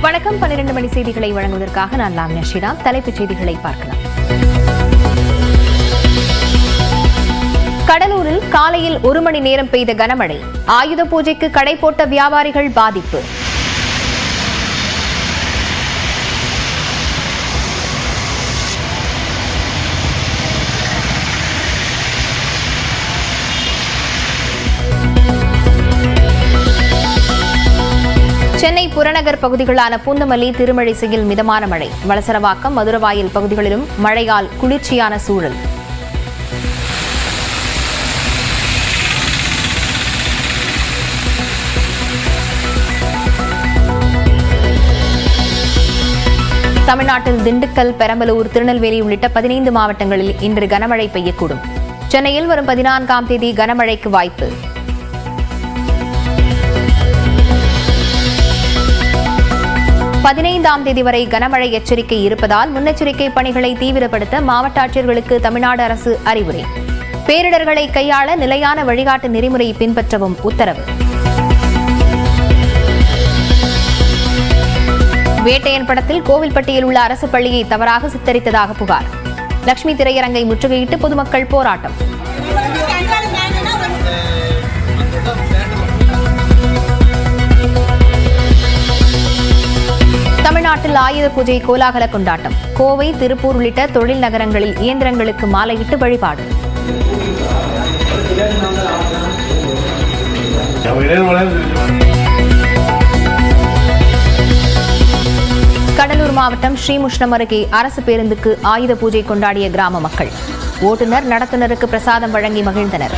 வணக்கம் பன்னிரண்டு மணி செய்திகளை வழங்குவதற்காக நான் லாம்யா ஸ்ரீராம் தலைப்புச் செய்திகளை பார்க்கலாம் கடலூரில் காலையில் ஒரு மணி நேரம் பெய்த கனமழை ஆயுத பூஜைக்கு கடை போட்ட வியாபாரிகள் பாதிப்பு சென்னை புறநகர் பகுதிகளான பூந்தமல்லி திருமழிசையில் மிதமான மழை வளசரவாக்கம் மதுரவாயல் பகுதிகளிலும் மழையால் குளிர்ச்சியான சூழல் தமிழ்நாட்டில் திண்டுக்கல் பெரம்பலூர் திருநெல்வேலி உள்ளிட்ட பதினைந்து மாவட்டங்களில் இன்று கனமழை பெய்யக்கூடும் சென்னையில் வரும் பதினான்காம் தேதி கனமழைக்கு வாய்ப்பு பதினைந்தாம் தேதி வரை கனமழை எச்சரிக்கை இருப்பதால் முன்னெச்சரிக்கை பணிகளை தீவிரப்படுத்த மாவட்ட ஆட்சியர்களுக்கு தமிழ்நாடு அரசு அறிவுரை பேரிடர்களை கையாள நிலையான வழிகாட்டு நெறிமுறை பின்பற்றவும் உத்தரவு வேட்டையன் படத்தில் கோவில்பட்டியில் உள்ள அரசு பள்ளியை தவறாக சித்தரித்ததாக புகார் லட்சுமி திரையரங்கை முற்றுகையிட்டு பொதுமக்கள் போராட்டம் தமிழ்நாட்டில் ஆயுத பூஜை கோலாகல கொண்டாட்டம் கோவை திருப்பூர் உள்ளிட்ட தொழில் நகரங்களில் இயந்திரங்களுக்கு மாலையிட்டு வழிபாடு கடலூர் மாவட்டம் ஸ்ரீமுஷ்ணம் அருகே அரசு பேருந்துக்கு ஆயுத பூஜை கொண்டாடிய கிராம மக்கள் ஓட்டுநர் நடத்துனருக்கு பிரசாதம் வழங்கி மகிழ்ந்தனர்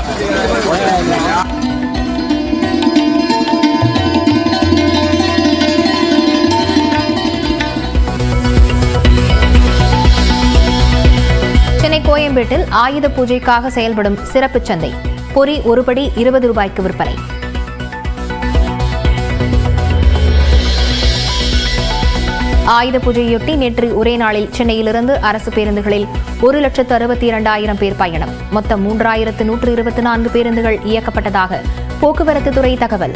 சென்னை கோயம்பேட்டில் ஆயுத பூஜைக்காக செயல்படும் சிறப்பு சந்தை பொரி ஒருபடி இருபது ரூபாய்க்கு விற்பனை ஆயுத பூஜையொட்டி நேற்று ஒரே நாளில் சென்னையிலிருந்து அரசு பேருந்துகளில் ஒரு லட்சத்து அறுபத்தி இரண்டாயிரம் பேர் பயணம் மொத்தம் மூன்றாயிரத்து நூற்று இருபத்தி நான்கு பேருந்துகள் இயக்கப்பட்டதாக போக்குவரத்து துறை தகவல்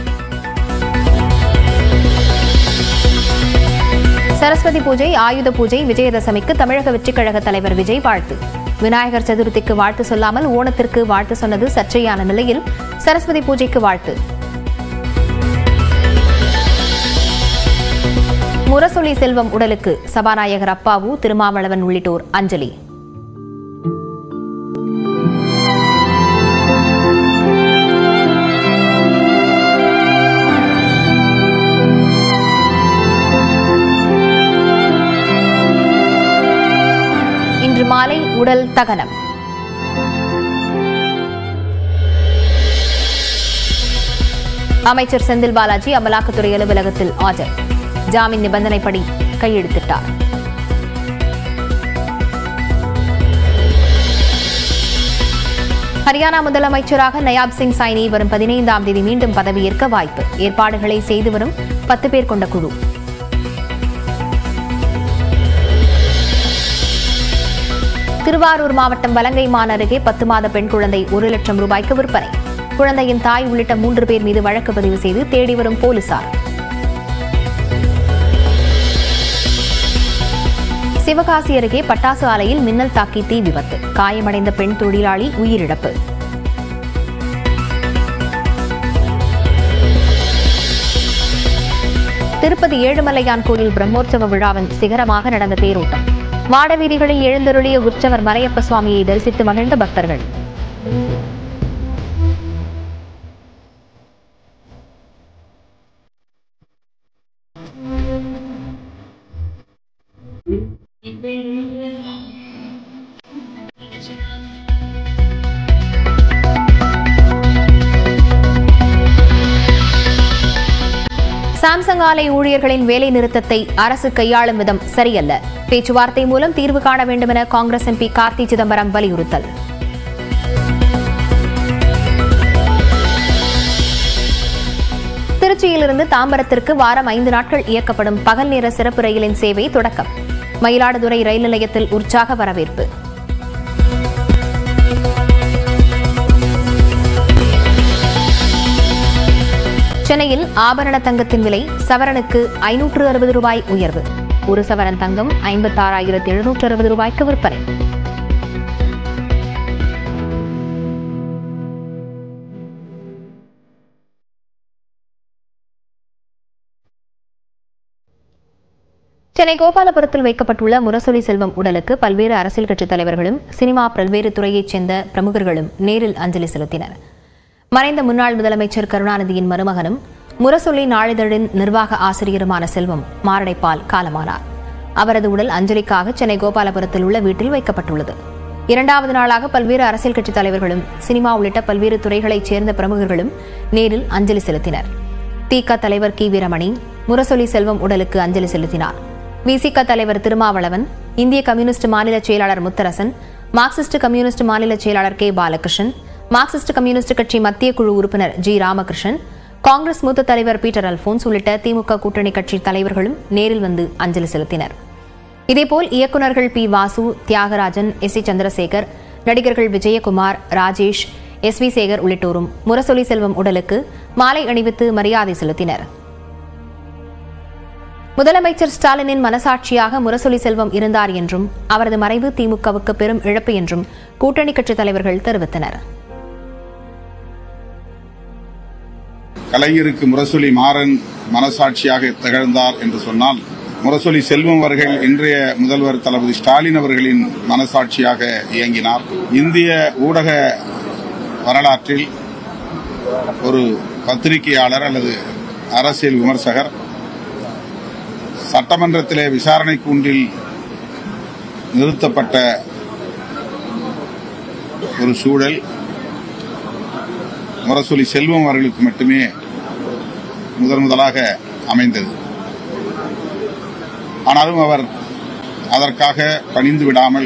சரஸ்வதி பூஜை ஆயுத பூஜை விஜயதசமிக்கு தமிழக வெற்றிக் கழக தலைவர் விஜய் வாழ்த்து விநாயகர் சதுர்த்திக்கு வாழ்த்து சொல்லாமல் ஓணத்திற்கு வாழ்த்து சொன்னது சர்ச்சையான நிலையில் சரஸ்வதி பூஜைக்கு வாழ்த்து முரசொலி செல்வம் உடலுக்கு சபாநாயகர் அப்பாவு திருமாவளவன் உள்ளிட்டோர் அஞ்சலி இன்று மாலை உடல் தகனம் அமைச்சர் செந்தில் பாலாஜி அமலாக்கத்துறை அலுவலகத்தில் ஆஜர் ஜாமீன் நிபந்தனைப்படி கையெழுத்திட்டார் ஹரியானா முதலமைச்சராக நயாப் சிங் சைனி வரும் பதினைந்தாம் தேதி மீண்டும் பதவியேற்க வாய்ப்பு ஏற்பாடுகளை செய்து வரும் பத்து பேர் கொண்ட குழு திருவாரூர் மாவட்டம் வலங்கைமான் அருகே பத்து மாத பெண் குழந்தை ஒரு லட்சம் ரூபாய்க்கு விற்பனை குழந்தையின் தாய் உள்ளிட்ட மூன்று பேர் மீது வழக்கு பதிவு செய்து தேடி வரும் போலீசார் சிவகாசி அருகே பட்டாசு ஆலையில் மின்னல் தாக்கி தீ விபத்து காயமடைந்த பெண் தொழிலாளி உயிரிழப்பு திருப்பதி ஏழுமலையான் கோயில் பிரம்மோற்சவ விழாவின் சிகரமாக நடந்த தேரோட்டம் மாட வீதிகளில் எழுந்தருளிய உற்சவர் மலையப்ப சுவாமியை தரிசித்து மகிழ்ந்த பக்தர்கள் சாம்சங் ஆலை ஊழியர்களின் வேலை நிறுத்தத்தை அரசு கையாளும் விதம் சரியல்ல பேச்சுவார்த்தை மூலம் தீர்வு காண வேண்டுமென காங்கிரஸ் எம்பி கார்த்தி சிதம்பரம் வலியுறுத்தல் திருச்சியிலிருந்து தாம்பரத்திற்கு வாரம் ஐந்து நாட்கள் இயக்கப்படும் பகல் நேர சிறப்பு ரயிலின் சேவை தொடக்கம் மயிலாடுதுறை ரயில் நிலையத்தில் உற்சாக வரவேற்பு சென்னையில் ஆபரண தங்கத்தின் விலை சவரனுக்கு ஐநூற்று அறுபது ரூபாய் உயர்வு ஒரு சவரன் தங்கம் ஐம்பத்தாறாயிரத்து எழுநூற்று அறுபது ரூபாய்க்கு விற்பனை சென்னை கோபாலபுரத்தில் வைக்கப்பட்டுள்ள முரசொலி செல்வம் உடலுக்கு பல்வேறு அரசியல் கட்சித் தலைவர்களும் சினிமா பல்வேறு துறையைச் சேர்ந்த பிரமுகர்களும் நேரில் அஞ்சலி செலுத்தினர் மறைந்த முன்னாள் முதலமைச்சர் கருணாநிதியின் மருமகனும் முரசொலி நாளிதழின் நிர்வாக ஆசிரியருமான செல்வம் மாரடைப்பால் காலமானார் அவரது உடல் அஞ்சலிக்காக சென்னை கோபாலபுரத்தில் உள்ள வீட்டில் வைக்கப்பட்டுள்ளது இரண்டாவது நாளாக பல்வேறு அரசியல் கட்சித் தலைவர்களும் சினிமா உள்ளிட்ட பல்வேறு துறைகளைச் சேர்ந்த பிரமுகர்களும் நேரில் அஞ்சலி செலுத்தினர் திக தலைவர் கி வீரமணி முரசொலி செல்வம் உடலுக்கு அஞ்சலி செலுத்தினார் விசிக தலைவர் திருமாவளவன் இந்திய கம்யூனிஸ்ட் மாநில செயலாளர் முத்தரசன் மார்க்சிஸ்ட் கம்யூனிஸ்ட் மாநில செயலாளர் கே பாலகிருஷ்ணன் மார்க்சிஸ்ட் கம்யூனிஸ்ட் கட்சி மத்திய குழு உறுப்பினர் ஜி ராமகிருஷ்ணன் காங்கிரஸ் மூத்த தலைவர் பீட்டர் அல்போன்ஸ் உள்ளிட்ட திமுக கூட்டணி கட்சி தலைவர்களும் நேரில் வந்து அஞ்சலி செலுத்தினர் இதேபோல் இயக்குநர்கள் P Vasu Thiagarajan S C Chandrasekhar நடிகர்கள் விஜயகுமார் ராஜேஷ் எஸ் வி சேகர் உள்ளிட்டோரும் முரசொலி செல்வம் உடலுக்கு மாலை அணிவித்து மரியாதை செலுத்தினர் முதலமைச்சர் ஸ்டாலினின் மனசாட்சியாக முரசொலி செல்வம் இருந்தார் என்றும் அவரது மறைவு திமுகவுக்கு பெரும் இழப்பு என்றும் கூட்டணி கட்சித் தலைவர்கள் தெரிவித்தனர் கலைஞருக்கு முரசொலி மாறன் மனசாட்சியாக திகழ்ந்தார் என்று சொன்னால் முரசொலி செல்வம் அவர்கள் இன்றைய முதல்வர் தளபதி ஸ்டாலின் அவர்களின் மனசாட்சியாக இயங்கினார் இந்திய ஊடக வரலாற்றில் ஒரு பத்திரிகையாளர் அல்லது அரசியல் விமர்சகர் சட்டமன்றத்திலே விசாரணை கூண்டில் நிறுத்தப்பட்ட ஒரு சூழல் முரசொலி செல்வம் அவர்களுக்கு மட்டுமே முதன் முதலாக அமைந்தது ஆனாலும் அவர் அதற்காக பணிந்து விடாமல்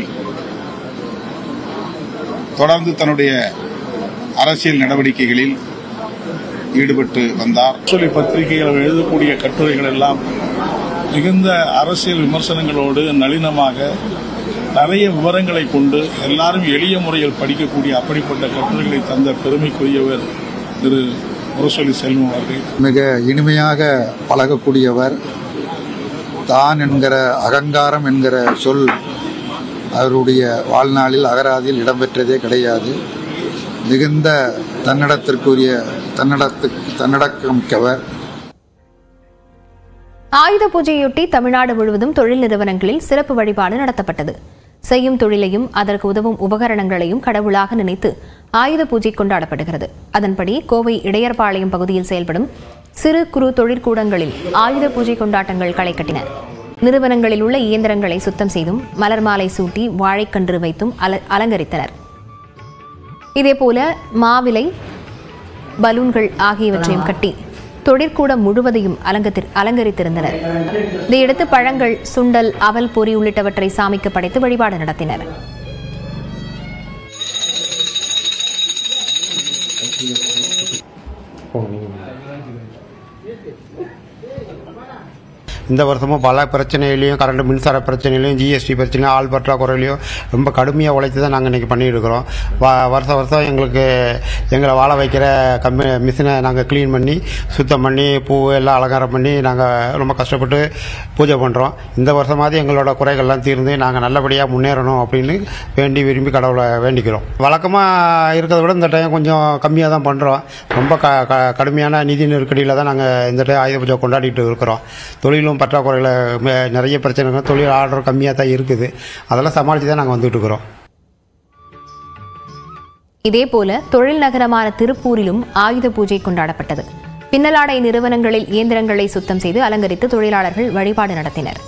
தொடர்ந்து தன்னுடைய அரசியல் நடவடிக்கைகளில் ஈடுபட்டு வந்தார் சொல்லி பத்திரிகைகள் எழுதக்கூடிய கட்டுரைகள் எல்லாம் மிகுந்த அரசியல் விமர்சனங்களோடு நளினமாக நிறைய விவரங்களை கொண்டு எல்லாரும் எளிய முறையில் படிக்கக்கூடிய அப்படிப்பட்ட கட்டுரைகளை தந்த பெருமைக்குரியவர் திரு முரசொலி செல்வம் அவர்கள் மிக இனிமையாக பழகக்கூடியவர் தான் என்கிற அகங்காரம் என்கிற சொல் அவருடைய வாழ்நாளில் அகராதியில் இடம்பெற்றதே கிடையாது மிகுந்த தன்னடத்திற்குரிய தன்னடத்து தன்னடக்கம் மிக்கவர் ஆயுத பூஜையொட்டி தமிழ்நாடு முழுவதும் தொழில் நிறுவனங்களில் சிறப்பு வழிபாடு நடத்தப்பட்டது செய்யும் தொழிலையும் அதற்கு உதவும் உபகரணங்களையும் கடவுளாக நினைத்து ஆயுத பூஜை கொண்டாடப்படுகிறது அதன்படி கோவை இடையர்பாளையம் பகுதியில் செயல்படும் சிறு குறு தொழிற்கூடங்களில் ஆயுத பூஜை கொண்டாட்டங்கள் களை கட்டின நிறுவனங்களில் உள்ள இயந்திரங்களை சுத்தம் செய்தும் மலர் மாலை சூட்டி வாழைக்கன்று வைத்தும் அல- அலங்கரித்தனர் இதேபோல மாவிலை பலூன்கள் ஆகியவற்றையும் கட்டி தொழிற்கூடம் முழுவதையும் அலங்கத்தி- அலங்கரித்திருந்தனர் இதையடுத்து பழங்கள் சுண்டல் அவல் பொரி உள்ளிட்டவற்றை சாமிக்கு படைத்து வழிபாடு நடத்தினர் இந்த வருஷமும் பல பிரச்சனையிலையும் கரண்ட் மின்சார பிரச்சனையிலையும் ஜிஎஸ்டி பிரச்சனையும் ஆள் பற்றாக்குறையிலையும் ரொம்ப கடுமையாக உழைத்து தான் நாங்கள் இன்றைக்கி பண்ணிட்டு இருக்கிறோம் வ வருஷம் வருஷம் எங்களுக்கு எங்களை வாழ வைக்கிற கம்மி மிஷினை நாங்கள் க்ளீன் பண்ணி சுத்தம் பண்ணி பூ எல்லாம் அலங்காரம் பண்ணி நாங்கள் ரொம்ப கஷ்டப்பட்டு பூஜை பண்ணுறோம் இந்த வருஷமாவது எங்களோட குறைகள்லாம் தீர்ந்து நாங்கள் நல்லபடியாக முன்னேறணும் அப்படின்னு வேண்டி விரும்பி கடவுளை வேண்டிக்கிறோம் வழக்கமாக இருக்கிறத விட இந்த டைம் கொஞ்சம் கம்மியாக தான் பண்ணுறோம் ரொம்ப க க கடுமையான நிதி நெருக்கடியில் தான் நாங்கள் இந்த டைம் ஆயுத பூஜை கொண்டாடிட்டு இருக்கிறோம் தொழிலும் பற்றாக்குறையில் மே- நிறைய பிரச்சனைகள் தொழில் ஆர்டர் கம்மியாக தான் இருக்குது அதெல்லாம் சமாளித்து தான் நாங்கள் வந்துட்டு இருக்கிறோம் இதேபோல தொழில் நகரமான திருப்பூரிலும் ஆயுத பூஜை கொண்டாடப்பட்டது பின்னலாடை நிறுவனங்களில் இயந்திரங்களை சுத்தம் செய்து அலங்கரித்து தொழிலாளர்கள் வழிபாடு நடத்தினர்